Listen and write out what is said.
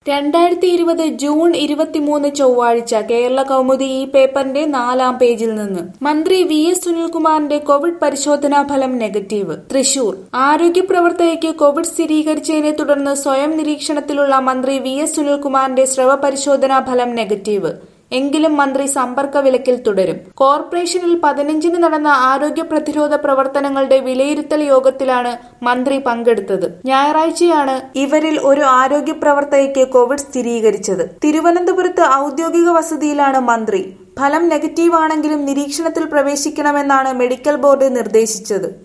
രണ്ടായിരത്തി ഇരുപത് ജൂൺ ഇരുപത്തിമൂന്ന് ചൊവ്വാഴ്ച കേരള കൗമുദി ഈ പേപ്പറിന്റെ നാലാം പേജിൽ നിന്ന് മന്ത്രി വി എസ് സുനിൽകുമാറിന്റെ കോവിഡ് പരിശോധനാ ഫലം നെഗറ്റീവ് തൃശൂർ ആരോഗ്യ പ്രവർത്തകയ്ക്ക് കോവിഡ് സ്ഥിരീകരിച്ചതിനെ തുടർന്ന് സ്വയം നിരീക്ഷണത്തിലുള്ള മന്ത്രി വി എസ് സുനിൽകുമാറിന്റെ സ്രവ പരിശോധനാ ഫലം നെഗറ്റീവ് എങ്കിലും മന്ത്രി സമ്പർക്ക വിലക്കിൽ തുടരും കോർപ്പറേഷനിൽ പതിനഞ്ചിന് നടന്ന ആരോഗ്യ പ്രതിരോധ പ്രവർത്തനങ്ങളുടെ വിലയിരുത്തൽ യോഗത്തിലാണ് മന്ത്രി പങ്കെടുത്തത് ഞായറാഴ്ചയാണ് ഇവരിൽ ഒരു ആരോഗ്യ പ്രവർത്തകയ്ക്ക് കോവിഡ് സ്ഥിരീകരിച്ചത് തിരുവനന്തപുരത്ത് ഔദ്യോഗിക വസതിയിലാണ് മന്ത്രി ഫലം നെഗറ്റീവ് ആണെങ്കിലും നിരീക്ഷണത്തിൽ പ്രവേശിക്കണമെന്നാണ് മെഡിക്കൽ ബോർഡ് നിർദ്ദേശിച്ചത്